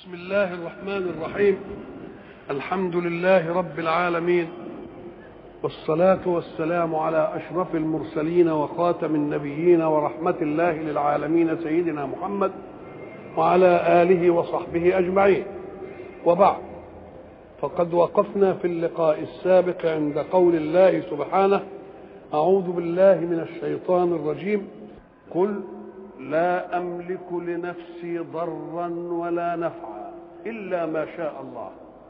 بسم الله الرحمن الرحيم الحمد لله رب العالمين والصلاة والسلام على أشرف المرسلين وخاتم النبيين ورحمة الله للعالمين سيدنا محمد وعلى آله وصحبه أجمعين وبعد فقد وقفنا في اللقاء السابق عند قول الله سبحانه أعوذ بالله من الشيطان الرجيم قل لا أملك لنفسي ضرا ولا نفعا إلا ما شاء الله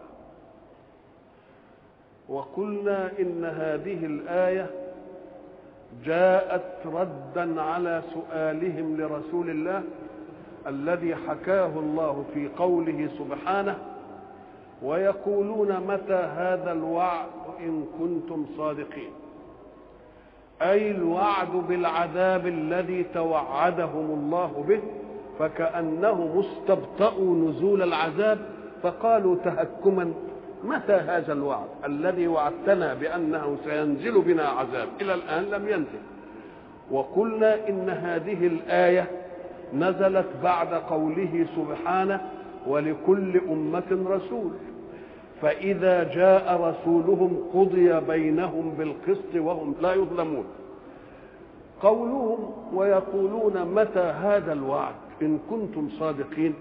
وقلنا إن هذه الآية جاءت ردا على سؤالهم لرسول الله الذي حكاه الله في قوله سبحانه ويقولون متى هذا الوعد إن كنتم صادقين أي الوعد بالعذاب الذي توعدهم الله به فكأنهم استبطأوا نزول العذاب فقالوا تهكما متى هذا الوعد الذي وعدتنا بأنه سينزل بنا عذاب إلى الآن لم ينزل وقلنا إن هذه الآية نزلت بعد قوله سبحانه ولكل أمة رسول فإذا جاء رسولهم قضي بينهم بالقسط وهم لا يظلمون قولهم ويقولون متى هذا الوعد إن كنتم صادقين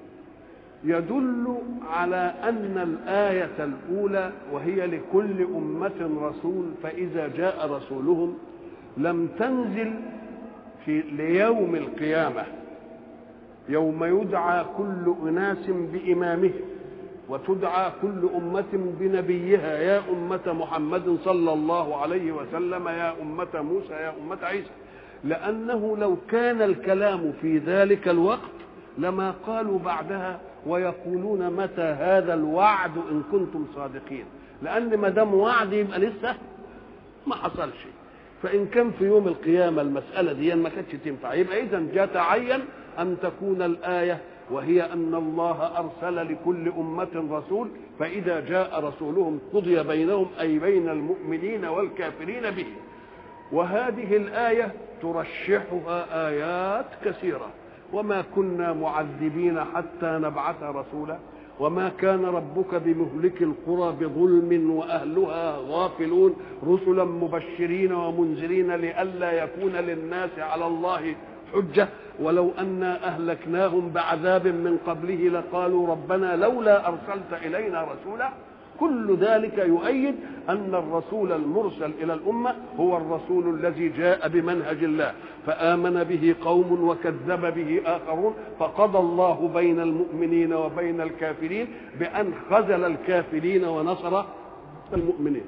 يدل على أن الآية الأولى وهي لكل أمة رسول فإذا جاء رسولهم لم تنزل في ليوم القيامة يوم يدعى كل أناس بإمامهم وتدعى كل أمة بنبيها يا أمة محمد صلى الله عليه وسلم يا أمة موسى يا أمة عيسى لأنه لو كان الكلام في ذلك الوقت لما قالوا بعدها ويقولون متى هذا الوعد إن كنتم صادقين لأن ما دام وعد يبقى لسه ما حصلش فإن كان في يوم القيامة المسألة دي ما كانتش تنفع يبقى إذا جاء تعين أن تكون الآية وهي أن الله أرسل لكل أمة رسول فإذا جاء رسولهم قضي بينهم أي بين المؤمنين والكافرين به وهذه الآية ترشحها آيات كثيرة وما كنا معذبين حتى نبعث رسولا وما كان ربك بمهلك القرى بظلم واهلها غافلون رسلا مبشرين ومنذرين لئلا يكون للناس على الله حجه ولو انا اهلكناهم بعذاب من قبله لقالوا ربنا لولا ارسلت الينا رسولا كل ذلك يؤيد ان الرسول المرسل الى الامه هو الرسول الذي جاء بمنهج الله فامن به قوم وكذب به اخرون فقضى الله بين المؤمنين وبين الكافرين بان خذل الكافرين ونصر المؤمنين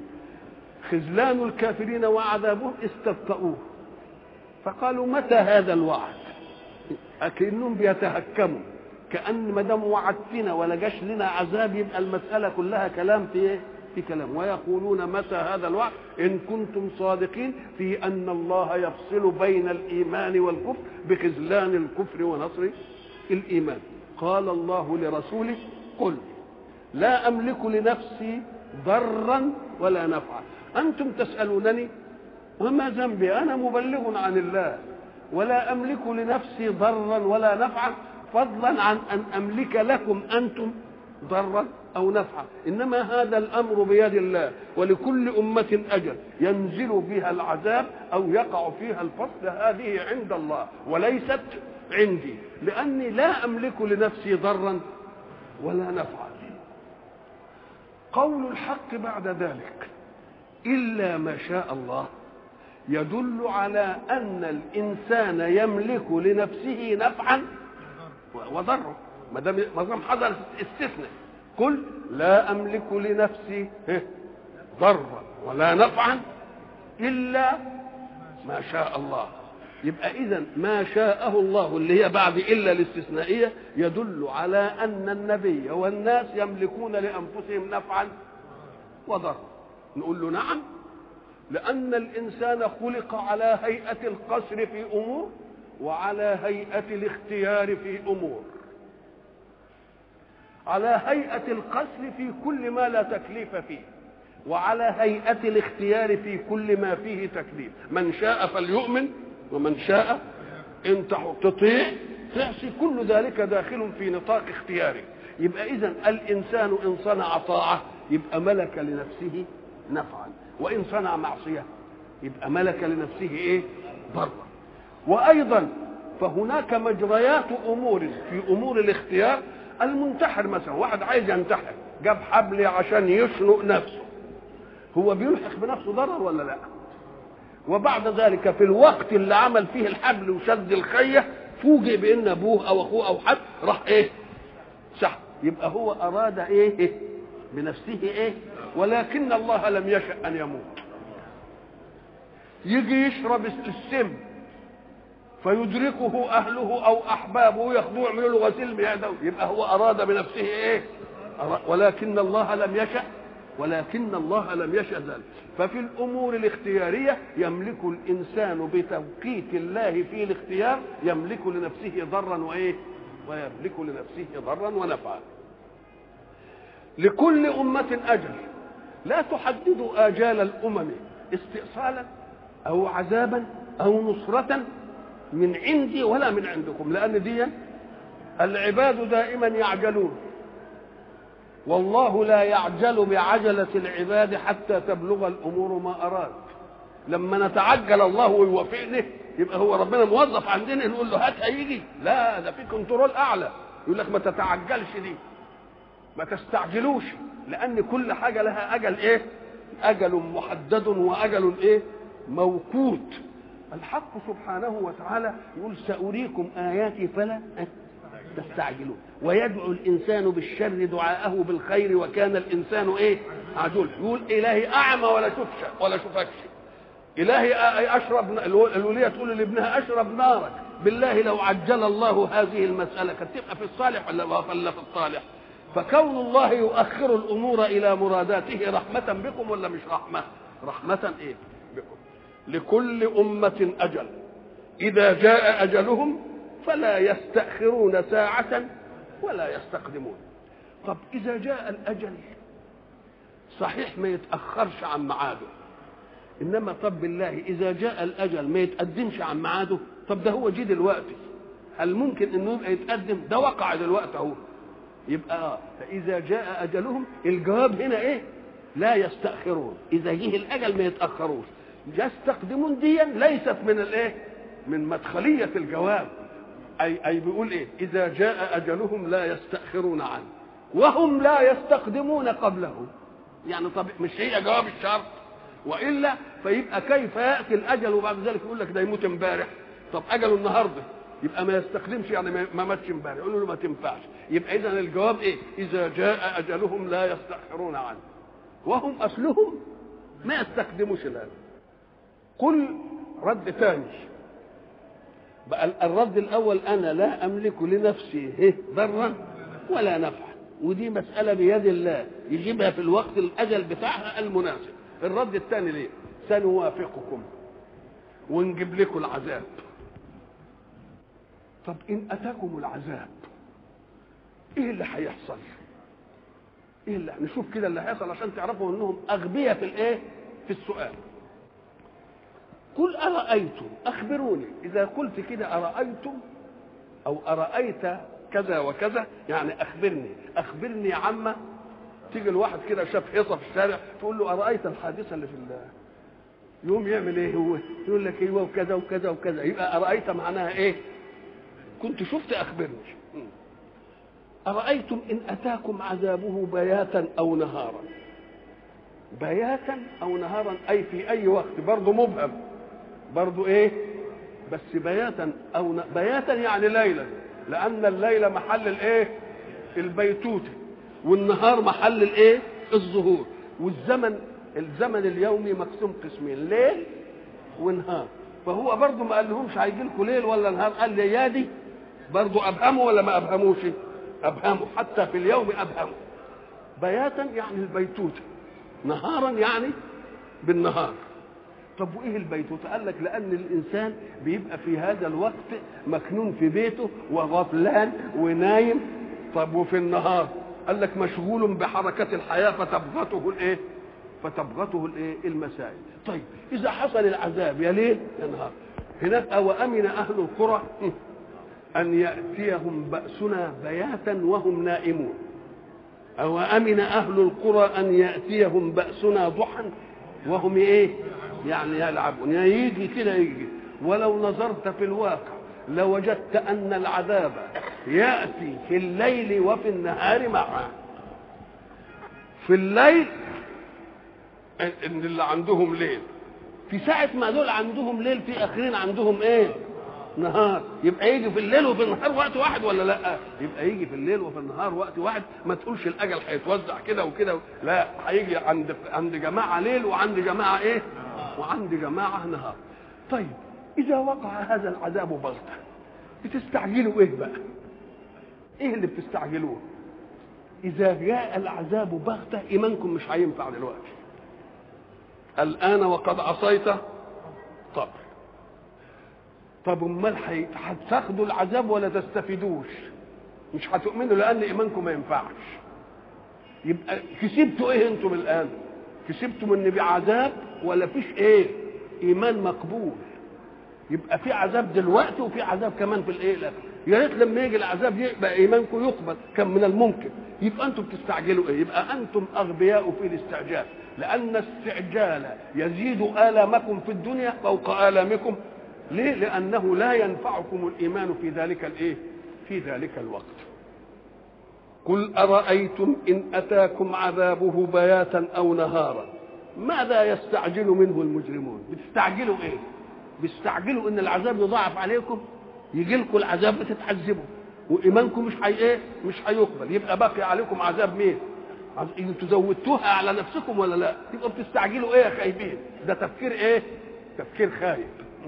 خذلان الكافرين وعذابهم استبطؤوه فقالوا متى هذا الوعد اكنهم بيتهكموا كان ما دام وعدتنا ولا جاش لنا عذاب يبقى المساله كلها كلام في ايه؟ في كلام ويقولون متى هذا الوعد ان كنتم صادقين في ان الله يفصل بين الايمان والكفر بخذلان الكفر ونصر الايمان قال الله لرسوله قل لا املك لنفسي ضرا ولا نفعا انتم تسالونني وما ذنبي انا مبلغ عن الله ولا املك لنفسي ضرا ولا نفعا فضلا عن ان املك لكم انتم ضرا او نفعا انما هذا الامر بيد الله ولكل امه اجل ينزل بها العذاب او يقع فيها الفصل هذه عند الله وليست عندي لاني لا املك لنفسي ضرا ولا نفعا قول الحق بعد ذلك الا ما شاء الله يدل على ان الانسان يملك لنفسه نفعا وضره ما دام ما دام حصل استثناء قل لا املك لنفسي ضرا ولا نفعا الا ما شاء الله يبقى اذا ما شاءه الله اللي هي بعد الا الاستثنائيه يدل على ان النبي والناس يملكون لانفسهم نفعا وضرا نقول له نعم لان الانسان خلق على هيئه القصر في امور وعلى هيئة الاختيار في أمور على هيئة القصر في كل ما لا تكليف فيه وعلى هيئة الاختيار في كل ما فيه تكليف من شاء فليؤمن ومن شاء ان تطيع تعصي كل ذلك داخل في نطاق اختيارك يبقى اذا الانسان ان صنع طاعه يبقى ملك لنفسه نفعا وان صنع معصيه يبقى ملك لنفسه ايه ضرا وايضا فهناك مجريات امور في امور الاختيار المنتحر مثلا واحد عايز ينتحر جاب حبل عشان يشنق نفسه هو بيلحق بنفسه ضرر ولا لا وبعد ذلك في الوقت اللي عمل فيه الحبل وشد الخيه فوجئ بان ابوه او اخوه او حد راح ايه صح يبقى هو اراد ايه بنفسه ايه ولكن الله لم يشأ ان يموت يجي يشرب السم فيدركه اهله او احبابه ياخذوه يعملوا له غسيل بيده يبقى هو اراد بنفسه ايه ولكن الله لم يشأ ولكن الله لم يشأ ذلك ففي الامور الاختياريه يملك الانسان بتوقيت الله في الاختيار يملك لنفسه ضرا وايه ويملك لنفسه ضرا ونفعا لكل امه اجل لا تحددوا اجال الامم استئصالا او عذابا او نصره من عندي ولا من عندكم لان دي العباد دائما يعجلون والله لا يعجل بعجلة العباد حتى تبلغ الأمور ما أراد لما نتعجل الله ويوافقنا يبقى هو ربنا موظف عندنا نقول له هات هيجي لا ده في كنترول أعلى يقول لك ما تتعجلش دي ما تستعجلوش لأن كل حاجة لها أجل إيه أجل محدد وأجل إيه موقوت الحق سبحانه وتعالى يقول سأريكم آياتي فلا تستعجلون ويدعو الانسان بالشر دعاءه بالخير وكان الانسان ايه عجول يقول الهي اعمى ولا شفش ولا شفكش الهي اشرب الوليه تقول لابنها اشرب نارك بالله لو عجل الله هذه المساله كانت تبقى في الصالح ولا ولا في الصالح فكون الله يؤخر الامور الى مراداته رحمه بكم ولا مش رحمه رحمه ايه بكم لكل امه اجل اذا جاء اجلهم فلا يستأخرون ساعة ولا يستقدمون طب إذا جاء الأجل صحيح ما يتأخرش عن ميعاده إنما طب بالله إذا جاء الأجل ما يتقدمش عن ميعاده طب ده هو جه دلوقتي هل ممكن إنه يبقى يتقدم ده وقع دلوقتي أهو يبقى فإذا جاء أجلهم الجواب هنا إيه لا يستأخرون إذا جه الأجل ما يتأخروش يستقدمون ديا ليست من الإيه من مدخلية الجواب أي أي بيقول إيه؟ إذا جاء أجلهم لا يستأخرون عنه وهم لا يستقدمون قبله يعني طب مش هي جواب الشرط وإلا فيبقى كيف يأتي الأجل وبعد ذلك يقول لك ده يموت امبارح طب أجله النهارده يبقى ما يستخدمش يعني ما ماتش امبارح يقول له ما تنفعش يبقى إذا الجواب إيه؟ إذا جاء أجلهم لا يستأخرون عنه وهم أصلهم ما يستخدموش الآن قل رد ثاني بقى الرد الاول انا لا املك لنفسي ضرا ولا نفعا ودي مساله بيد الله يجيبها في الوقت الاجل بتاعها المناسب الرد الثاني ليه سنوافقكم ونجيب لكم العذاب طب ان اتاكم العذاب ايه اللي هيحصل ايه اللي نشوف كده اللي هيحصل عشان تعرفوا انهم اغبياء في الايه في السؤال قل أرأيتم أخبروني إذا قلت كده أرأيتم أو أرأيت كذا وكذا يعني أخبرني أخبرني عما تيجي الواحد كده شاف حيطة في الشارع تقول له أرأيت الحادثة اللي في الله يقوم يعمل ايه هو يقول لك ايوه وكذا وكذا وكذا يبقى ارايت معناها ايه كنت شفت اخبرني ارايتم ان اتاكم عذابه بياتا او نهارا بياتا او نهارا اي في اي وقت برضه مبهم برضو ايه بس بياتا او ن... بياتا يعني ليلا لان الليل محل الايه البيتوتة والنهار محل الايه الظهور والزمن الزمن اليومي مقسوم قسمين ليل ونهار فهو برضه ما قال لهمش هيجي لكم ليل ولا نهار قال لي يا دي برضه ابهموا ولا ما ابهموش ابهموا حتى في اليوم ابهموا بياتا يعني البيتوتة نهارا يعني بالنهار طب وايه البيتوتة؟ قال لك لأن الإنسان بيبقى في هذا الوقت مكنون في بيته وغفلان ونايم طب وفي النهار قال لك مشغول بحركة الحياة فتبغته الإيه؟ فتبغته الإيه؟ المسائل. طيب إذا حصل العذاب يا ليل يا نهار هناك أو أمن أهل القرى أن يأتيهم بأسنا بياتا وهم نائمون أو أمن أهل القرى أن يأتيهم بأسنا ضحى وهم إيه يعني يلعبون يعني يجي كده يجي ولو نظرت في الواقع لوجدت أن العذاب يأتي في الليل وفي النهار معا في الليل ان اللي عندهم ليل في ساعة ما دول عندهم ليل في آخرين عندهم إيه؟ نهار يبقى يجي في الليل وفي النهار وقت واحد ولا لا يبقى يجي في الليل وفي النهار وقت واحد ما تقولش الاجل هيتوزع كده وكده لا هيجي عند عند جماعه ليل وعند جماعه ايه وعند جماعه نهار طيب اذا وقع هذا العذاب بغته بتستعجلوا ايه بقى ايه اللي بتستعجلوه اذا جاء العذاب بغته ايمانكم مش هينفع دلوقتي الان وقد عصيت طب طب امال هتاخدوا العذاب ولا تستفيدوش مش هتؤمنوا لان ايمانكم ما ينفعش يبقى كسبتوا ايه انتم الان كسبتم ان بعذاب ولا فيش ايه ايمان مقبول يبقى في عذاب دلوقتي وفي عذاب كمان في الايه الاخر يا ريت لما يجي العذاب يبقى ايمانكم يقبل كان من الممكن يبقى انتم بتستعجلوا ايه يبقى انتم اغبياء في الاستعجال لان استعجال يزيد الامكم في الدنيا فوق الامكم ليه لانه لا ينفعكم الايمان في ذلك الايه في ذلك الوقت قل ارايتم ان اتاكم عذابه بياتا او نهارا ماذا يستعجل منه المجرمون بتستعجلوا ايه بيستعجلوا ان العذاب يضاعف عليكم يجي لكم العذاب بتتعذبوا وايمانكم مش حي ايه مش هيقبل يبقى باقي عليكم عذاب مين انتوا زودتوها على نفسكم ولا لا يبقى بتستعجلوا ايه يا خايبين ده تفكير ايه تفكير خايب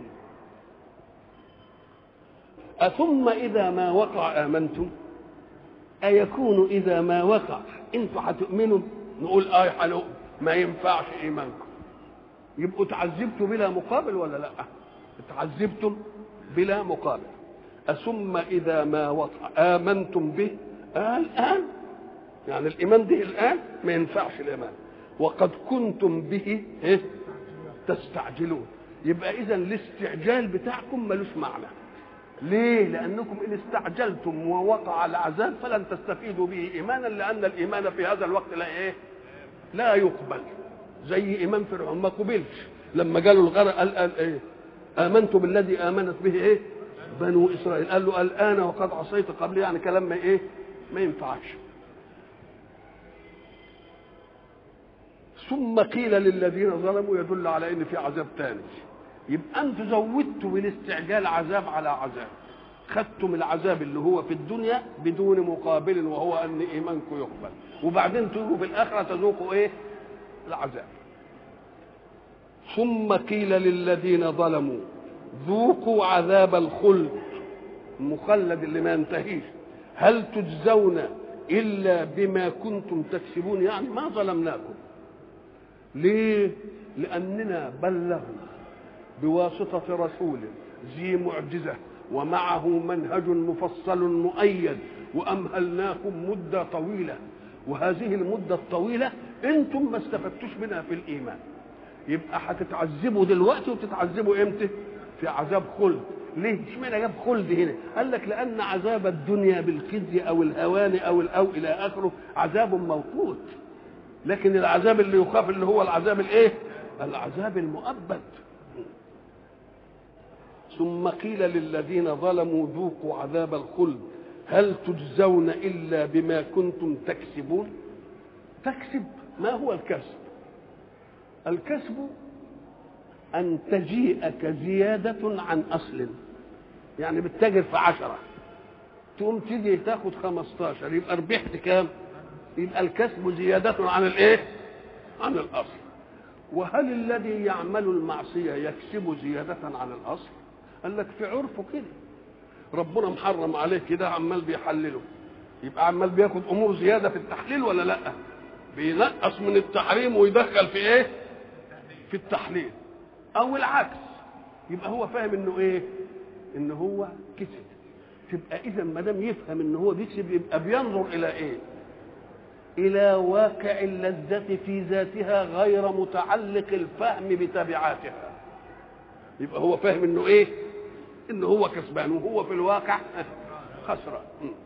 أثم إذا ما وقع آمنتم أيكون إذا ما وقع أنتوا هتؤمنوا نقول آه حلو ما ينفعش إيمانكم يبقوا تعذبتوا بلا مقابل ولا لا تعذبتم بلا مقابل أثم إذا ما وقع آمنتم به آه الآن يعني الإيمان ده الآن ما ينفعش الإيمان وقد كنتم به إيه؟ تستعجلون يبقى إذا الاستعجال بتاعكم ملوش معنى ليه؟ لأنكم إن استعجلتم ووقع العذاب فلن تستفيدوا به إيمانا لأن الإيمان في هذا الوقت لا إيه؟ لا يقبل زي إيمان فرعون ما قبلش لما قالوا الغرق قال, قال إيه؟ آمنت بالذي آمنت به إيه؟ بنو إسرائيل قال له الآن وقد عصيت قبل يعني كلام ما إيه؟ ما ينفعش ثم قيل للذين ظلموا يدل على ان في عذاب ثاني يبقى انتوا زودتوا بالاستعجال عذاب على عذاب خدتم العذاب اللي هو في الدنيا بدون مقابل وهو ان ايمانكم يقبل وبعدين تيجوا في الاخره تذوقوا ايه العذاب ثم قيل للذين ظلموا ذوقوا عذاب الخلد المخلد اللي ما ينتهيش هل تجزون الا بما كنتم تكسبون يعني ما ظلمناكم ليه لاننا بلغنا بواسطه رسول ذي معجزه ومعه منهج مفصل مؤيد وامهلناكم مده طويله وهذه المده الطويله انتم ما استفدتوش منها في الايمان يبقى هتتعذبوا دلوقتي وتتعذبوا امتى في عذاب خلد ليه اشمعنى جاب خلد هنا قال لك لان عذاب الدنيا بالخزي او الهوان او الاو الى اخره عذاب موقوت لكن العذاب اللي يخاف اللي هو العذاب الايه العذاب المؤبد ثم قيل للذين ظلموا ذوقوا عذاب الخلد هل تجزون الا بما كنتم تكسبون تكسب ما هو الكسب الكسب ان تجيئك زياده عن اصل يعني بتتاجر في عشرة تقوم تيجي تاخد خمستاشر يبقى ربحت كام يبقى الكسب زيادة عن الايه عن الاصل وهل الذي يعمل المعصية يكسب زيادة عن الاصل قال لك في عرفه كده ربنا محرم عليه كده عمال بيحلله يبقى عمال بياخد امور زياده في التحليل ولا لا بينقص من التحريم ويدخل في ايه في التحليل او العكس يبقى هو فاهم انه ايه ان هو كسب تبقى اذا ما دام يفهم ان هو بيكسب يبقى بينظر الى ايه الى واقع اللذه في ذاتها غير متعلق الفهم بتبعاتها يبقى هو فاهم انه ايه ان هو كسبان وهو في الواقع خسران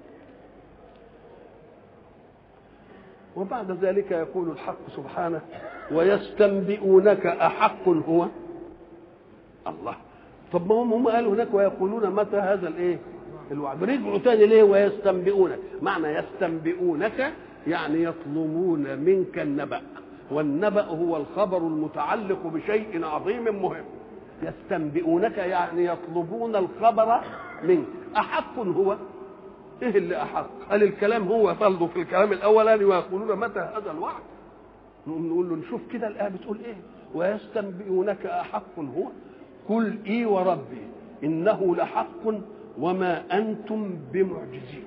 وبعد ذلك يقول الحق سبحانه ويستنبئونك أحق هو الله طب ما هم هم قالوا هناك ويقولون متى هذا الايه الوعد رجعوا تاني ليه ويستنبئونك معنى يستنبئونك يعني يطلبون منك النبأ والنبأ هو الخبر المتعلق بشيء عظيم مهم يستنبئونك يعني يطلبون الخبر منك أحق هو ايه اللي احق هل الكلام هو فرضه في الكلام الاولاني ويقولون متى هذا الوعد نقوم نقول له نشوف كده الايه بتقول ايه ويستنبئونك احق هو قل اي وربي انه لحق وما انتم بمعجزين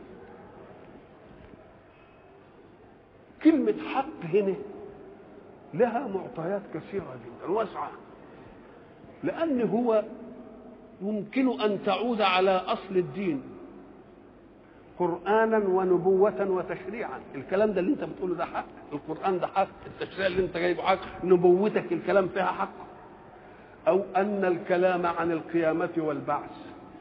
كلمة حق هنا لها معطيات كثيرة جدا واسعة لأن هو يمكن أن تعود على أصل الدين قرآنا ونبوة وتشريعا الكلام ده اللي انت بتقوله ده حق القرآن ده حق التشريع اللي انت جايبه حق نبوتك الكلام فيها حق أو أن الكلام عن القيامة والبعث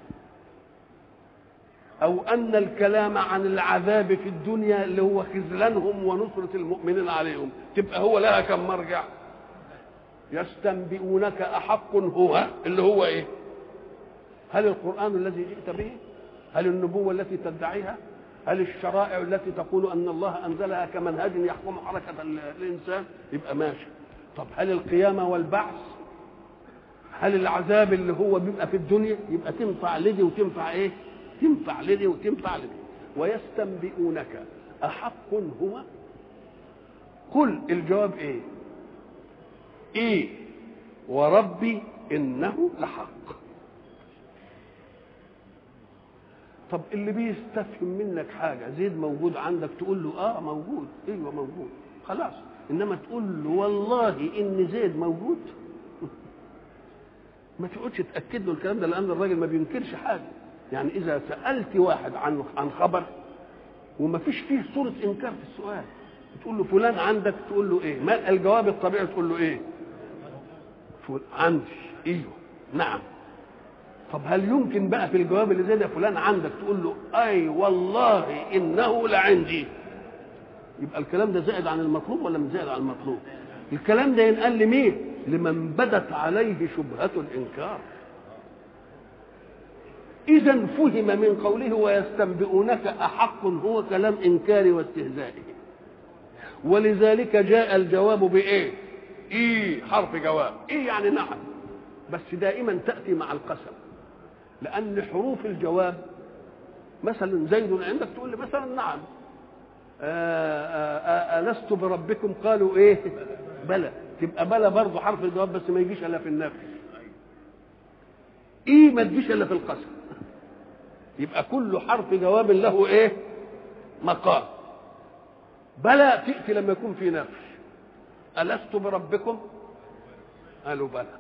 أو أن الكلام عن العذاب في الدنيا اللي هو خذلانهم ونصرة المؤمنين عليهم تبقى هو لها كم مرجع يستنبئونك أحق هو اللي هو إيه هل القرآن الذي جئت به هل النبوة التي تدعيها هل الشرائع التي تقول أن الله أنزلها كمنهج يحكم حركة الإنسان يبقى ماشي طب هل القيامة والبعث هل العذاب اللي هو بيبقى في الدنيا يبقى تنفع لدي وتنفع ايه تنفع لدي وتنفع لدي ويستنبئونك أحق هو قل الجواب ايه ايه وربي انه لحق طب اللي بيستفهم منك حاجه زيد موجود عندك تقول له اه موجود ايوه موجود خلاص انما تقول له والله ان زيد موجود ما تقعدش تاكد له الكلام ده لان الراجل ما بينكرش حاجه يعني اذا سالت واحد عن عن خبر وما فيش فيه صوره انكار في السؤال تقول له فلان عندك تقول له ايه ما الجواب الطبيعي تقول له ايه فل... عندي ايوه نعم طب هل يمكن بقى في الجواب اللي زي ده فلان عندك تقول له اي والله انه لعندي يبقى الكلام ده زائد عن المطلوب ولا مش زائد عن المطلوب الكلام ده ينقال لمين لمن بدت عليه شبهة الإنكار إذا فهم من قوله ويستنبئونك أحق هو كلام إنكار واستهزائه ولذلك جاء الجواب بإيه؟ إيه حرف جواب إيه يعني نعم بس دائما تأتي مع القسم لأن حروف الجواب مثلا زيد عندك تقول لي مثلا نعم ألست بربكم قالوا إيه بلى تبقى بلى برضه حرف الجواب بس ما يجيش الا في النفي ايه ما تجيش الا في القسم يبقى كل حرف جواب له ايه مقام بلى تأتي لما يكون في نفي ألست بربكم قالوا بلى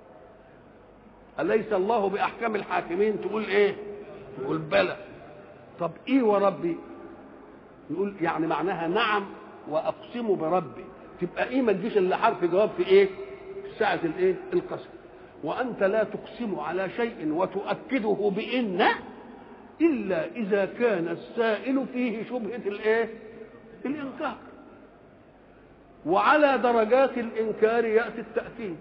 أليس الله بأحكم الحاكمين تقول إيه تقول بلى طب إيه وربي يقول يعني معناها نعم وأقسم بربي تبقى ايه ما تجيش الا حرف جواب في ايه في ساعه الايه القسم وانت لا تقسم على شيء وتؤكده بان الا اذا كان السائل فيه شبهه الايه الانكار وعلى درجات الانكار ياتي التاكيد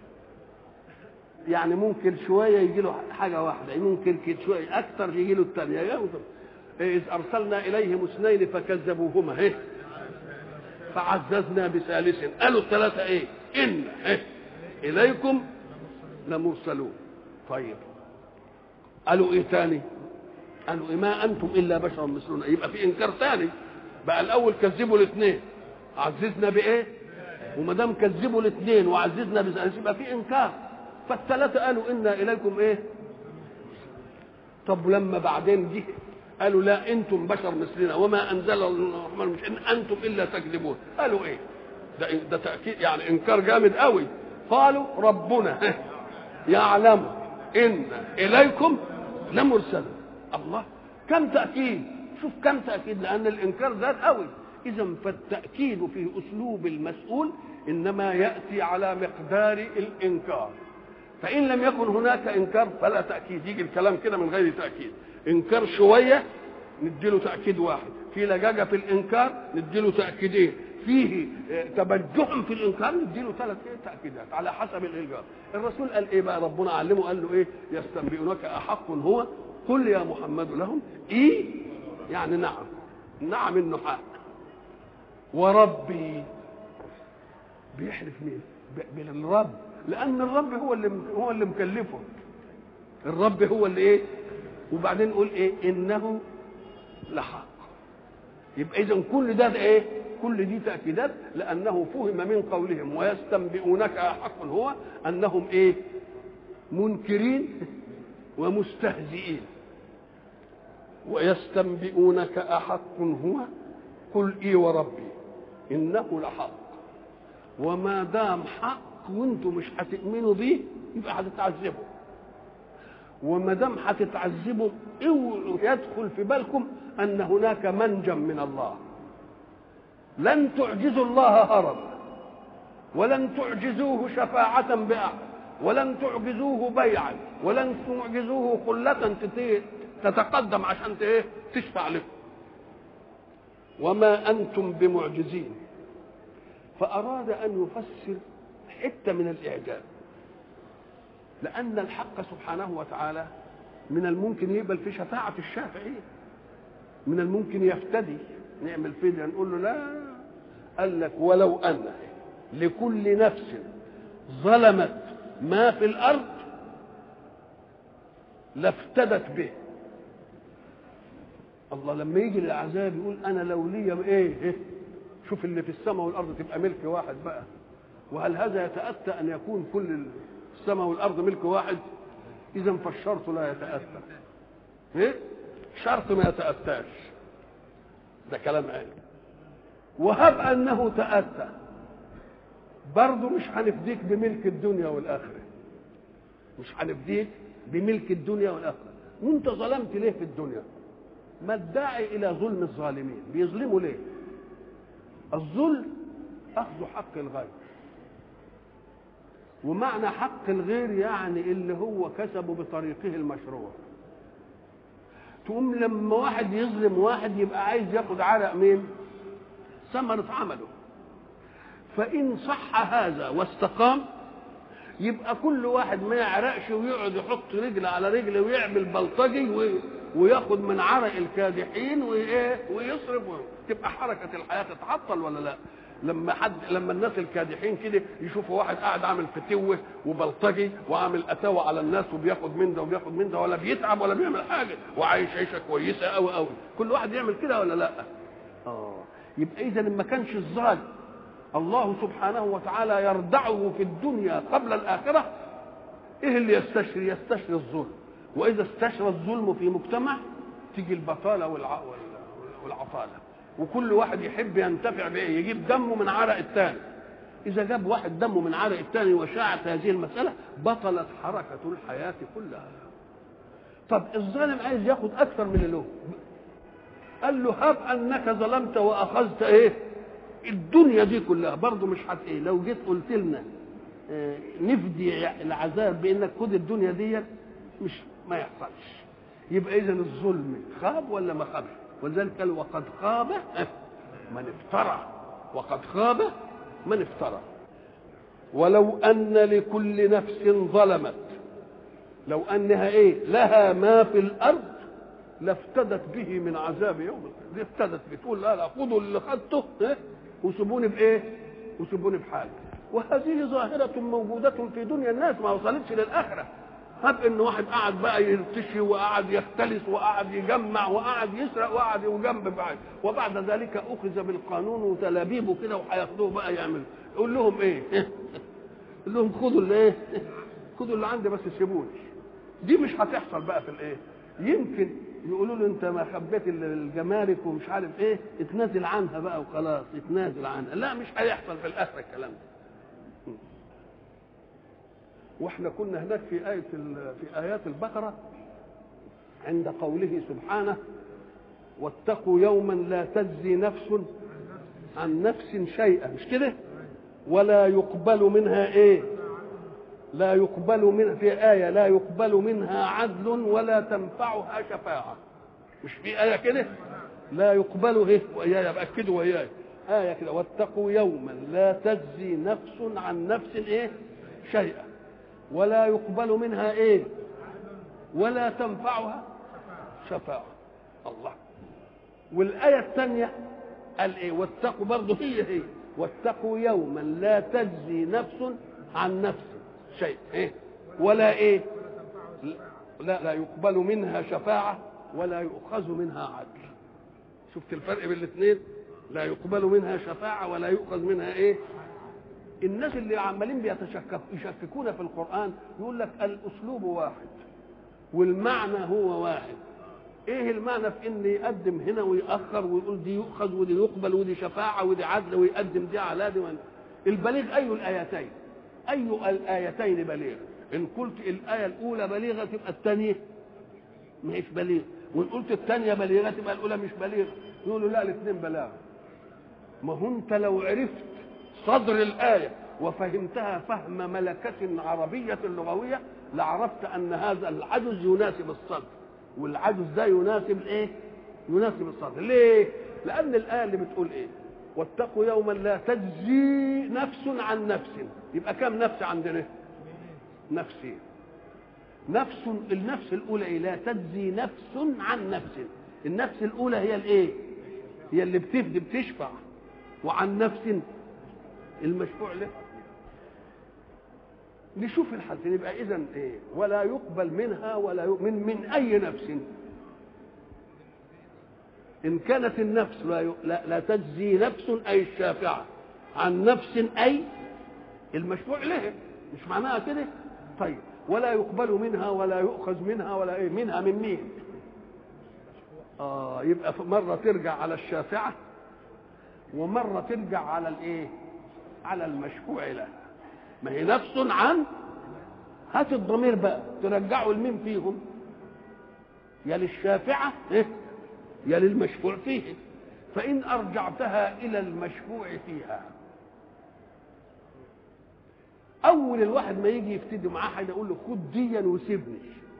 يعني ممكن شويه يجي له حاجه واحده ممكن كده شويه اكثر يجي له الثانيه اذ ارسلنا اليهم اثنين فكذبوهما ايه فعززنا بثالث قالوا الثلاثة ايه إن إيه؟ إليكم لمرسلون طيب قالوا ايه تاني قالوا إيه ما أنتم إلا بشر مثلنا يبقى في إنكار تاني بقى الأول كذبوا الاثنين عززنا بإيه وما دام كذبوا الاثنين وعززنا بثالث يبقى في إنكار فالثلاثة قالوا إنا إليكم إيه طب لما بعدين جه قالوا لا انتم بشر مثلنا وما انزل الرحمن مش ان انتم الا تكذبون قالوا ايه ده ده تاكيد يعني انكار جامد قوي قالوا ربنا يعلم ان اليكم لمرسل الله كم تاكيد شوف كم تاكيد لان الانكار زاد قوي اذا فالتاكيد في اسلوب المسؤول انما ياتي على مقدار الانكار فان لم يكن هناك انكار فلا تاكيد يجي الكلام كده من غير تاكيد انكار شويه نديله تاكيد واحد في لجاجه في الانكار نديله تاكيدين فيه تبجح في الانكار نديله ثلاث ايه تاكيدات على حسب الانكار الرسول قال ايه بقى ربنا علمه قال له ايه يستنبئونك احق هو قل يا محمد لهم ايه يعني نعم نعم انه حق وربي بيحلف مين بالرب لان الرب هو اللي هو اللي مكلفه الرب هو اللي ايه وبعدين نقول ايه انه لحق يبقى اذا كل ده, ده ايه كل دي تاكيدات لانه فهم من قولهم ويستنبئونك احق هو انهم ايه منكرين ومستهزئين ويستنبئونك احق هو قل اي وربي انه لحق وما دام حق وانتم مش هتؤمنوا بيه يبقى هتتعذبوا وما دام هتتعذبوا اوعوا يدخل في بالكم ان هناك منجا من الله لن تعجزوا الله هربا ولن تعجزوه شفاعة بأحد ولن تعجزوه بيعا ولن تعجزوه خلة تتقدم عشان ايه تشفع لكم وما أنتم بمعجزين فأراد أن يفسر حتة من الإعجاز لأن الحق سبحانه وتعالى من الممكن يقبل في شفاعة الشافعين من الممكن يفتدي نعمل فدية نقول له لا قال لك ولو أن لكل نفس ظلمت ما في الأرض لافتدت به الله لما يجي العذاب يقول انا لو لي ايه, إيه شوف اللي في السماء والارض تبقى ملك واحد بقى وهل هذا يتاتى ان يكون كل السماء والارض ملك واحد اذا فالشرط لا يتاتى ايه شرط ما يتاتاش ده كلام عالي وهب انه تاتى برضه مش هنفديك بملك الدنيا والاخره مش هنفديك بملك الدنيا والاخره وانت ظلمت ليه في الدنيا ما الداعي الى ظلم الظالمين بيظلموا ليه الظلم اخذ حق الغير ومعنى حق الغير يعني اللي هو كسبه بطريقه المشروع تقوم لما واحد يظلم واحد يبقى عايز ياخد عرق مين ثمرة عمله فإن صح هذا واستقام يبقى كل واحد ما يعرقش ويقعد يحط رجل على رجل ويعمل بلطجي وياخد من عرق الكادحين وايه ويصرف تبقى حركه الحياه تتعطل ولا لا لما حد لما الناس الكادحين كده يشوفوا واحد قاعد عامل فتوه وبلطجي وعامل اتاوه على الناس وبياخد من ده وبياخد من ده ولا بيتعب ولا بيعمل حاجه وعايش عيشه كويسه قوي قوي كل واحد يعمل كده ولا لا اه يبقى اذا ما كانش الظالم الله سبحانه وتعالى يردعه في الدنيا قبل الاخره ايه اللي يستشري يستشري الظلم واذا استشرى الظلم في مجتمع تيجي البطاله والع... والعطاله وكل واحد يحب ينتفع بايه يجيب دمه من عرق الثاني اذا جاب واحد دمه من عرق الثاني وشاعت هذه المساله بطلت حركه الحياه كلها طب الظالم عايز ياخد اكثر من اللي له قال له هب انك ظلمت واخذت ايه الدنيا دي كلها برضه مش هت ايه لو جيت قلت لنا اه نفدي العذاب بانك خد الدنيا دي مش ما يحصلش يبقى اذا الظلم خاب ولا ما خابش ولذلك قال وقد خاب من افترى وقد خاب من افترى ولو ان لكل نفس ظلمت لو انها ايه لها ما في الارض لافتدت به من عذاب يوم القيامه افتدت بتقول لا لا خذوا اللي خدته إيه؟ وسيبوني بايه وسيبوني بحالي وهذه ظاهرة موجودة في دنيا الناس ما وصلتش للآخرة هب ان واحد قعد بقى يرتشي وقعد يختلس وقعد يجمع وقعد يسرق وقعد يجنب بعد وبعد ذلك اخذ بالقانون وتلابيبه كده وهياخدوه بقى يعمل يقول لهم ايه؟ يقول لهم خدوا اللي ايه؟ خدوا اللي عندي بس سيبوني دي مش هتحصل بقى في الايه؟ يمكن يقولوا له انت ما خبيت الجمارك ومش عارف ايه اتنازل عنها بقى وخلاص اتنازل عنها لا مش هيحصل في الاخره الكلام ده واحنا كنا هناك في آية في آيات البقرة عند قوله سبحانه واتقوا يوما لا تجزي نفس عن نفس شيئا مش كده ولا يقبل منها ايه لا يقبل من في آية لا يقبل منها عدل ولا تنفعها شفاعة مش في آية كده لا يقبل ايه وإياي بأكدوا وإياي آية كده واتقوا يوما لا تجزي نفس عن نفس ايه شيئا ولا يقبل منها ايه ولا تنفعها شفاعة الله والآية الثانية قال ايه واتقوا برضه هي هي واتقوا يوما لا تجزي نفس عن نفس شيء ايه ولا ايه لا لا يقبل منها شفاعة ولا يؤخذ منها عدل شفت الفرق بين الاثنين لا يقبل منها شفاعة ولا يؤخذ منها ايه الناس اللي عمالين بيتشكك يشككون في القرآن يقول لك الأسلوب واحد والمعنى هو واحد ايه المعنى في ان يقدم هنا ويأخر ويقول دي يؤخذ ودي يقبل ودي شفاعة ودي عدل ويقدم دي على دي البليغ أي الآيتين أي الآيتين بليغ إن قلت الآية الأولى بليغة تبقى الثانية مش بليغ وإن قلت الثانية بليغة تبقى الأولى مش بليغة يقولوا لا الاثنين بلاغة ما هو أنت لو عرفت صدر الآية وفهمتها فهم ملكة عربية لغوية لعرفت أن هذا العجز يناسب الصدر والعجز ده يناسب الايه؟ يناسب الصدر ليه؟ لأن الآية اللي بتقول إيه؟ واتقوا يوما لا تجزي نفس عن نفس يبقى كم نفس عندنا نفسين نفس النفس الاولى إيه؟ لا تجزي نفس عن نفس النفس الاولى هي الايه هي اللي بتفدي بتشفع وعن نفس المشفوع له نشوف الحالتين يبقى اذا ايه ولا يقبل منها ولا يقبل من من اي نفس إن كانت النفس لا, لا, لا تجزي نفس أي الشافعة عن نفس أي المشفوع له مش معناها كده طيب ولا يقبل منها ولا يؤخذ منها ولا ايه منها من مين اه يبقى مره ترجع على الشافعه ومره ترجع على الايه على المشفوع له ما هي نفس عن هات الضمير بقى ترجعه لمين فيهم يا للشافعه إيه؟ يا للمشفوع فيه فإن أرجعتها إلى المشفوع فيها أول الواحد ما يجي يفتدي معاه حاجة يقول له خد ديا وسيبني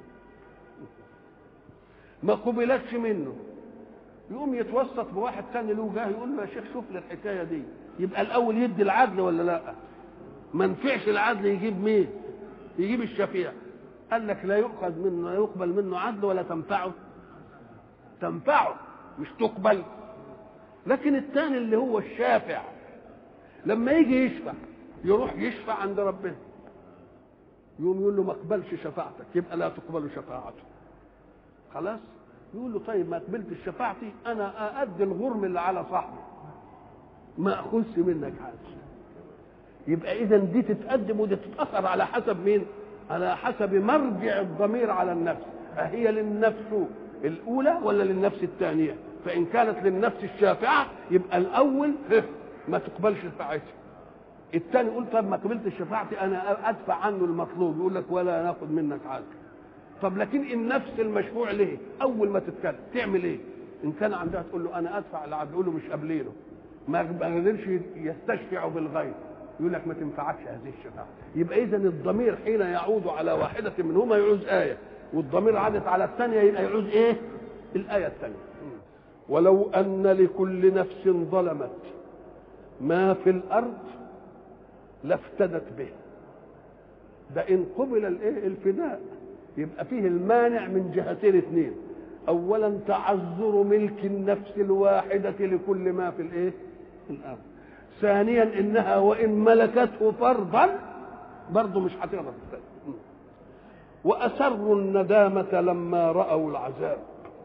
ما قبلتش منه يقوم يتوسط بواحد تاني له جاه يقول له يا شيخ شوف لي الحكايه دي يبقى الاول يدي العدل ولا لا ما نفعش العدل يجيب مين يجيب الشفيع قال لك لا يؤخذ منه لا يقبل منه عدل ولا تنفعه تنفعه مش تقبل لكن الثاني اللي هو الشافع لما يجي يشفع يروح يشفع عند ربنا يقوم يقول له ما اقبلش شفاعتك يبقى لا تقبل شفاعته خلاص يقول له طيب ما قبلتش شفاعتي انا اادي الغرم اللي على صاحبي ما اخذش منك حاجه يبقى اذا دي تتقدم ودي تتاخر على حسب مين على حسب مرجع الضمير على النفس أهي للنفس الأولى ولا للنفس الثانية فإن كانت للنفس الشافعة يبقى الأول ما تقبلش شفاعتي الثاني يقول طب ما قبلتش شفاعتي أنا أدفع عنه المطلوب يقول لك ولا ناخد منك حاجة طب لكن النفس المشفوع له أول ما تتكلم تعمل إيه؟ إن كان عندها تقول له أنا أدفع العبد يقول له مش قابلينه ما قدرش يستشفع بالغير يقول لك ما تنفعكش هذه الشفاعة يبقى إذا الضمير حين يعود على واحدة منهما يعوز آية والضمير عادت على الثانية يبقى يعوز إيه؟ الآية الثانية ولو أن لكل نفس ظلمت ما في الأرض لافتدت به ده إن قبل الإيه؟ الفداء يبقى فيه المانع من جهتين اثنين أولا تعذر ملك النفس الواحدة لكل ما في الإيه؟ في الأرض ثانيا انها وان ملكته فرضا برضه مش هتقدر واسروا الندامه لما راوا العذاب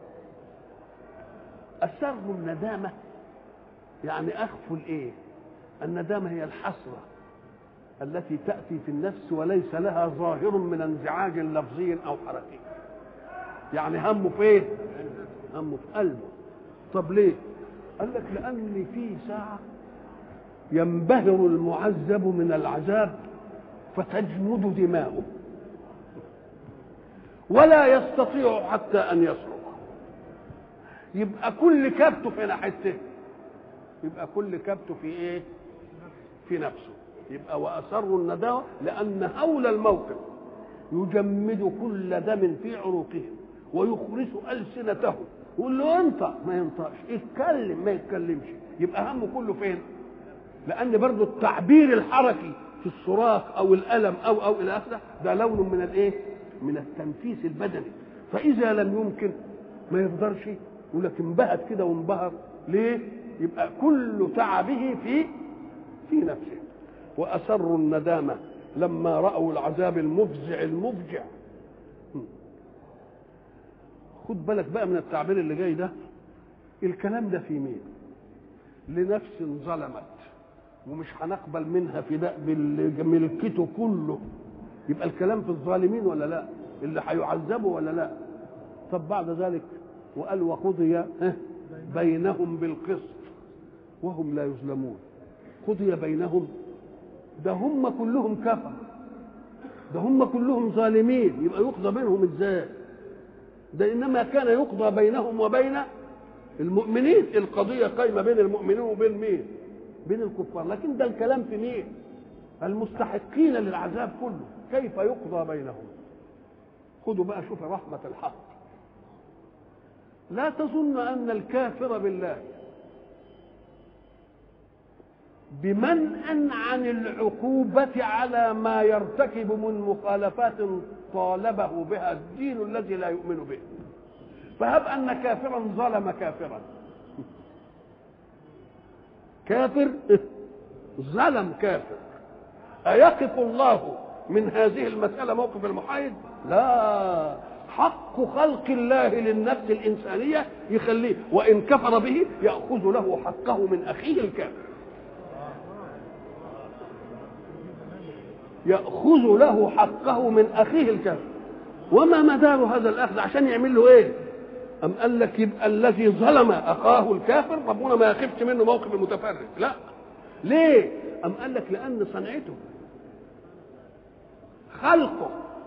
اسروا الندامه يعني اخفوا الايه الندامه هي الحسره التي تاتي في النفس وليس لها ظاهر من انزعاج لفظي او حركي يعني همه فين همه في قلبه طب ليه قال لك لان في ساعه ينبهر المعذب من العذاب فتجمد دماؤه ولا يستطيع حتى ان يصرخ يبقى كل كبته في ناحيته يبقى كل كبته في ايه في نفسه يبقى وأسروا النداوة لأن هول الموقف يجمد كل دم في عروقهم ويخرس ألسنتهم يقول له انطق ما ينطقش اتكلم ما يتكلمش يبقى همه كله فين لأن برضه التعبير الحركي في الصراخ أو الألم أو أو إلى آخره ده لون من الإيه؟ من التنفيس البدني فإذا لم يمكن ما يقدرش يقول لك انبهت كده وانبهر ليه؟ يبقى كل تعبه في في نفسه وأسروا الندامة لما رأوا العذاب المفزع المفجع خد بالك بقى من التعبير اللي جاي ده الكلام ده في مين لنفس ظلمت ومش هنقبل منها فداء بملكته كله يبقى الكلام في الظالمين ولا لا اللي هيعذبوا ولا لا طب بعد ذلك وقال وقضي بينهم بالقسط وهم لا يظلمون قضي بينهم ده هم كلهم كفر ده هم كلهم ظالمين يبقى يقضى بينهم ازاي ده انما كان يقضى بينهم وبين المؤمنين القضيه قايمه بين المؤمنين وبين مين بين الكفار لكن ده الكلام في مين المستحقين للعذاب كله كيف يقضى بينهم خدوا بقى شوف رحمه الحق لا تظن ان الكافر بالله بمنأ عن العقوبة على ما يرتكب من مخالفات طالبه بها الدين الذي لا يؤمن به فهب أن كافرا ظلم كافرا كافر ظلم كافر أيقف الله من هذه المسألة موقف المحايد لا حق خلق الله للنفس الإنسانية يخليه وإن كفر به يأخذ له حقه من أخيه الكافر يأخذ له حقه من أخيه الكافر وما مدار هذا الأخذ عشان يعمل له إيه أم قال لك يبقى الذي ظلم أخاه الكافر ربنا ما يخفش منه موقف المتفرد لا ليه أم قال لك لأن صنعته خلقه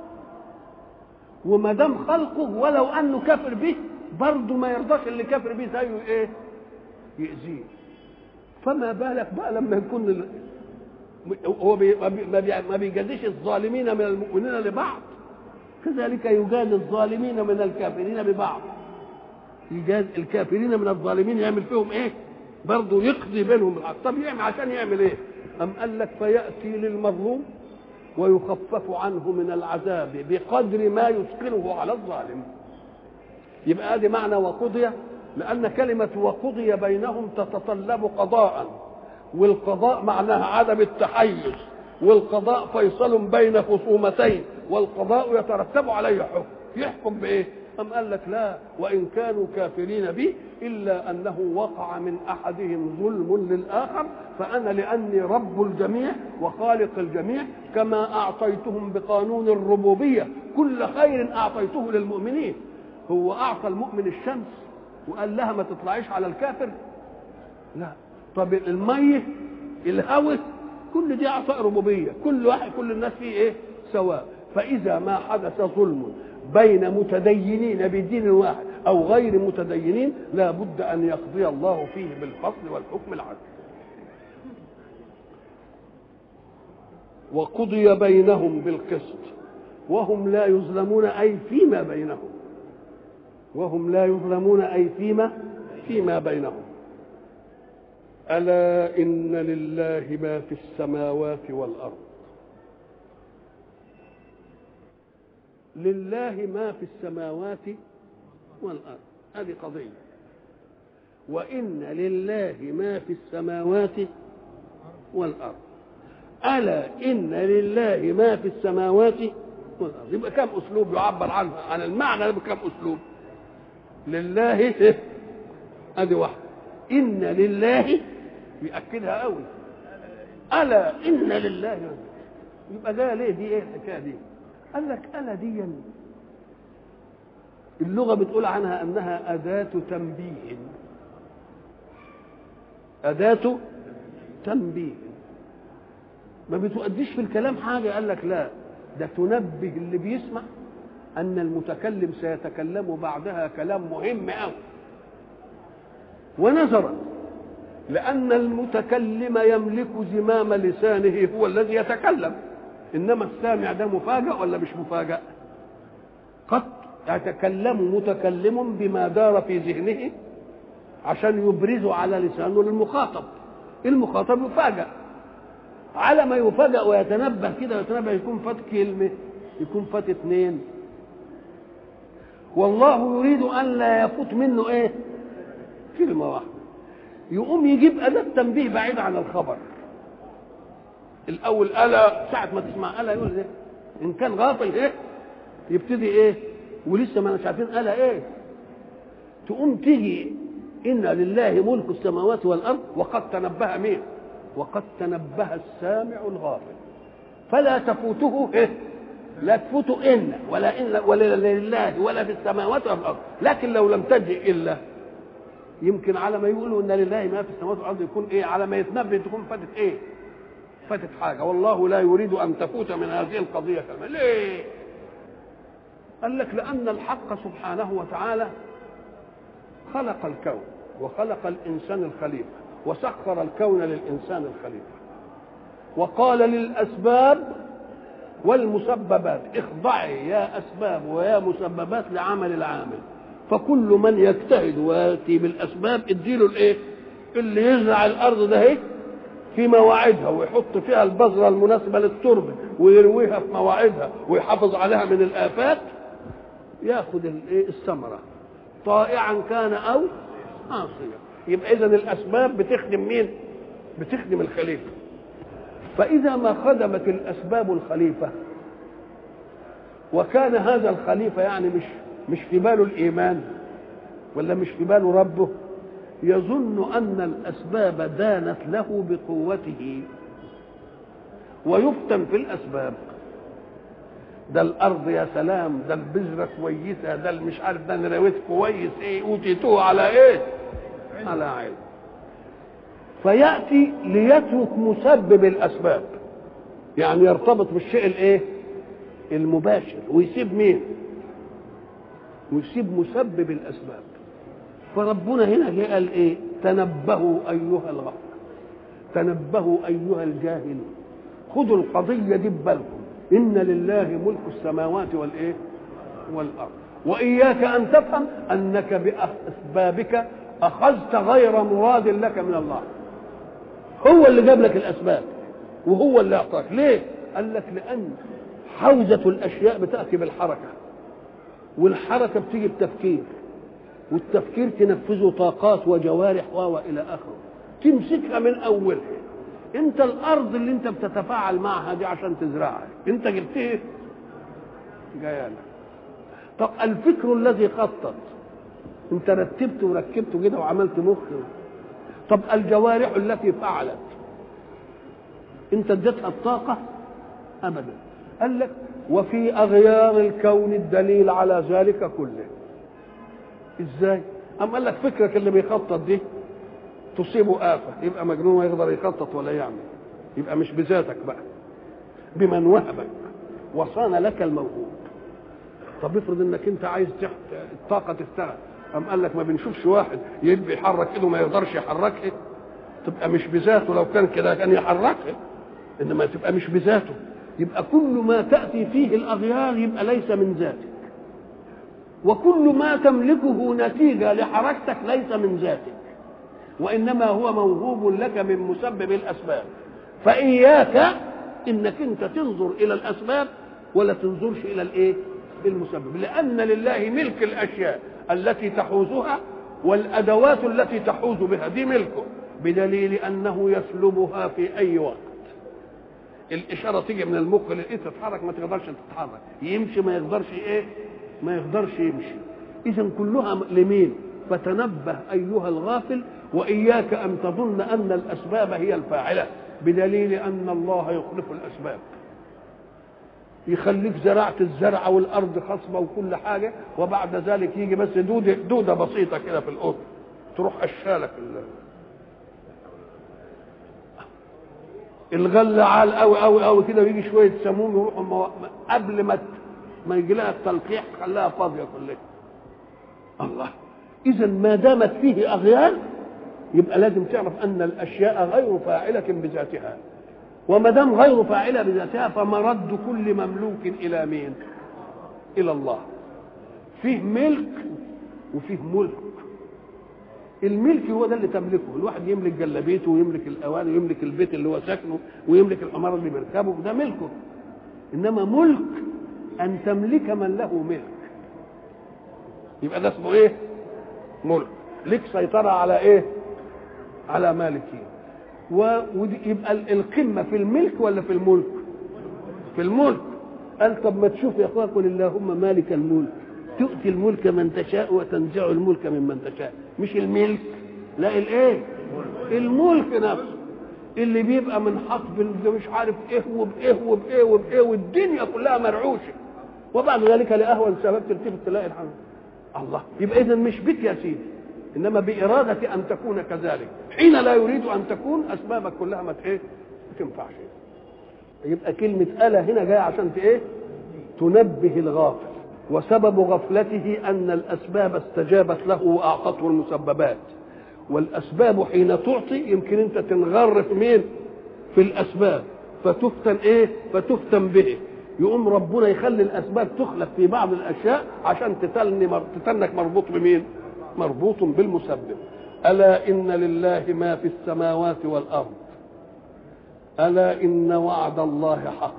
وما دام خلقه ولو انه كافر به برضه ما يرضاش اللي كافر به زيه ايه؟ يأذيه فما بالك بقى لما يكون ال... هو بي... ما بيجازيش الظالمين من المؤمنين لبعض كذلك يجازي الظالمين من الكافرين ببعض يجاز الكافرين من الظالمين يعمل فيهم ايه؟ برضه يقضي بينهم الحق طب يعمل عشان يعمل ايه؟ أم قال لك فيأتي للمظلوم ويخفف عنه من العذاب بقدر ما يثقله على الظالم يبقى ادي معنى وقضي لان كلمه وقضي بينهم تتطلب قضاء والقضاء معناها عدم التحيز والقضاء فيصل بين خصومتين والقضاء يترتب عليه حكم يحكم بايه أم قال لك لا وإن كانوا كافرين بي إلا أنه وقع من أحدهم ظلم للآخر فأنا لأني رب الجميع وخالق الجميع كما أعطيتهم بقانون الربوبية كل خير أعطيته للمؤمنين هو أعطى المؤمن الشمس وقال لها ما تطلعيش على الكافر لا طب المية الهوى كل دي أعطاء ربوبية كل واحد كل الناس فيه إيه سواء فإذا ما حدث ظلم بين متدينين بدين واحد او غير متدينين لا بد ان يقضي الله فيه بالفصل والحكم العدل وقضي بينهم بالقسط وهم لا يظلمون اي فيما بينهم وهم لا يظلمون اي فيما فيما بينهم الا ان لله ما في السماوات والارض لله ما في السماوات والارض هذه قضيه وان لله ما في السماوات والارض الا ان لله ما في السماوات والارض يبقى كم اسلوب يعبر عنه عن المعنى بكم اسلوب لله ادي واحده ان لله بيأكدها قوي الا ان لله يبقى ده ليه دي ايه الحكايه دي قال لك ألا دي اللغة بتقول عنها أنها أداة تنبيه أداة تنبيه ما بتؤديش في الكلام حاجة قال لك لا ده تنبه اللي بيسمع أن المتكلم سيتكلم بعدها كلام مهم أوي ونظرا لأن المتكلم يملك زمام لسانه هو الذي يتكلم إنما السامع ده مفاجأ ولا مش مفاجأ قد يتكلم متكلم بما دار في ذهنه عشان يبرزه على لسانه للمخاطب المخاطب يفاجأ على ما يفاجأ ويتنبه كده ويتنبه يكون فات كلمة يكون فات اثنين والله يريد أن لا يفوت منه إيه كلمة واحدة يقوم يجيب أداة تنبيه بعيد عن الخبر الأول ألا ساعة ما تسمع ألا يقول إيه إن كان غافل إيه يبتدي إيه ولسه ما مش عارفين ألا إيه تقوم تيجي إن لله ملك السماوات والأرض وقد تنبه مين وقد تنبه السامع الغافل فلا تفوته إيه لا تفوته إن ولا إن ولا لله ولا في السماوات ولا في الأرض لكن لو لم تجئ إلا يمكن على ما يقولوا ان لله ما في السماوات والارض يكون ايه على ما يتنبه تكون فاتت ايه فاتت حاجه والله لا يريد ان تفوت من هذه القضيه كما ليه قال لك لان الحق سبحانه وتعالى خلق الكون وخلق الانسان الخليفه وسخر الكون للانسان الخليفه وقال للاسباب والمسببات اخضعي يا اسباب ويا مسببات لعمل العامل فكل من يجتهد وياتي بالاسباب اديله الايه اللي يزرع الارض ده اهي في مواعيدها ويحط فيها البذره المناسبه للتربه ويرويها في مواعيدها ويحافظ عليها من الافات ياخذ الايه الثمره طائعا كان او عاصيا يبقى اذا الاسباب بتخدم مين بتخدم الخليفه فاذا ما خدمت الاسباب الخليفه وكان هذا الخليفه يعني مش مش في باله الايمان ولا مش في باله ربه يظن ان الاسباب دانت له بقوته ويفتن في الاسباب ده الارض يا سلام ده البذره كويسه ده مش عارف ده نراويت كويس ايه اوتيتوه على ايه على علم فياتي ليترك مسبب الاسباب يعني يرتبط بالشيء الايه المباشر ويسيب مين ويسيب مسبب الاسباب فربنا هنا جه قال ايه تنبهوا ايها الغفر تنبهوا ايها الجاهلون خذوا القضيه دي ببالكم ان لله ملك السماوات والايه والارض واياك ان تفهم انك باسبابك اخذت غير مراد لك من الله هو اللي جاب لك الاسباب وهو اللي اعطاك ليه قال لك لان حوزه الاشياء بتاتي بالحركه والحركه بتيجي بتفكير والتفكير تنفذه طاقات وجوارح و الى اخره تمسكها من اولها انت الارض اللي انت بتتفاعل معها دي عشان تزرعها انت جبت ايه جايه طب الفكر الذي خطط انت رتبت وركبته كده وعملت مخ طب الجوارح التي فعلت انت اديتها الطاقه ابدا قال لك وفي اغيار الكون الدليل على ذلك كله ازاي ام قال لك فكرك اللي بيخطط دي تصيبه آفة يبقى مجنون ما يقدر يخطط ولا يعمل يبقى مش بذاتك بقى بمن وهبك وصان لك الموهوب طب افرض انك انت عايز تحت الطاقه تشتغل قام قال لك ما بنشوفش واحد يبقى يحرك ايده ما يقدرش يحركها تبقى مش بذاته لو كان كده كان يحركها انما تبقى مش بذاته يبقى كل ما تاتي فيه الاغيار يبقى ليس من ذاتك وكل ما تملكه نتيجه لحركتك ليس من ذاتك وانما هو موهوب لك من مسبب الاسباب فاياك انك انت تنظر الى الاسباب ولا تنظرش الى الايه المسبب لان لله ملك الاشياء التي تحوزها والادوات التي تحوز بها دي ملكه بدليل انه يسلبها في اي وقت الاشاره تيجي من المخ لقيت تتحرك ما تقدرش تتحرك يمشي ما يقدرش ايه ما يقدرش يمشي اذا كلها لمين فتنبه ايها الغافل واياك ان تظن ان الاسباب هي الفاعله بدليل ان الله يخلف الاسباب يخليك زرعت الزرع والارض خصبه وكل حاجه وبعد ذلك يجي بس دوده دوده بسيطه كده في الارض تروح اشالك الغله عال قوي قوي قوي كده ويجي شويه سموم يروحوا قبل ما ما يجي لها التلقيح خلاها فاضيه كلها الله اذا ما دامت فيه اغيار يبقى لازم تعرف ان الاشياء غير فاعله بذاتها وما دام غير فاعله بذاتها فمرد كل مملوك الى مين الى الله فيه ملك وفيه ملك الملك هو ده اللي تملكه الواحد يملك جلابيته ويملك الاواني ويملك البيت اللي هو ساكنه ويملك الحمار اللي بيركبه ده ملكه انما ملك ان تملك من له ملك يبقى ده اسمه ايه ملك لك سيطره على ايه على مالكين ويبقى القمه في الملك ولا في الملك في الملك قال طب ما تشوف يا اخويا قل اللهم مالك الملك تؤتي الملك من تشاء وتنزع الملك ممن تشاء مش الملك لا الايه الملك نفسه اللي بيبقى من حطب مش عارف ايه وبايه وبايه وبايه والدنيا كلها مرعوشه وبعد ذلك لاهون سبب تلتفت تلاقي الحمد الله يبقى اذا مش بك يا سيدي انما باراده ان تكون كذلك حين لا يريد ان تكون اسبابك كلها ما ايه ما تنفعش يبقى كلمه الا هنا جايه عشان ايه تنبه الغافل وسبب غفلته ان الاسباب استجابت له واعطته المسببات والاسباب حين تعطي يمكن انت تنغر في مين في الاسباب فتفتن ايه فتفتن به يقوم ربنا يخلي الاسباب تخلف في بعض الاشياء عشان تتلني مر... تتنك مربوط بمين مربوط بالمسبب الا ان لله ما في السماوات والارض الا ان وعد الله حق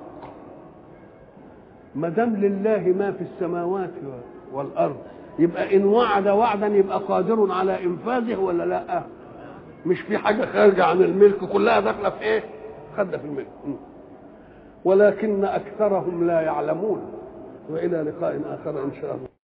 ما دام لله ما في السماوات والارض يبقى ان وعد وعدا يبقى قادر على انفاذه ولا لا مش في حاجه خارجه عن الملك كلها داخله في ايه خدة في الملك ولكن اكثرهم لا يعلمون والى لقاء اخر ان شاء الله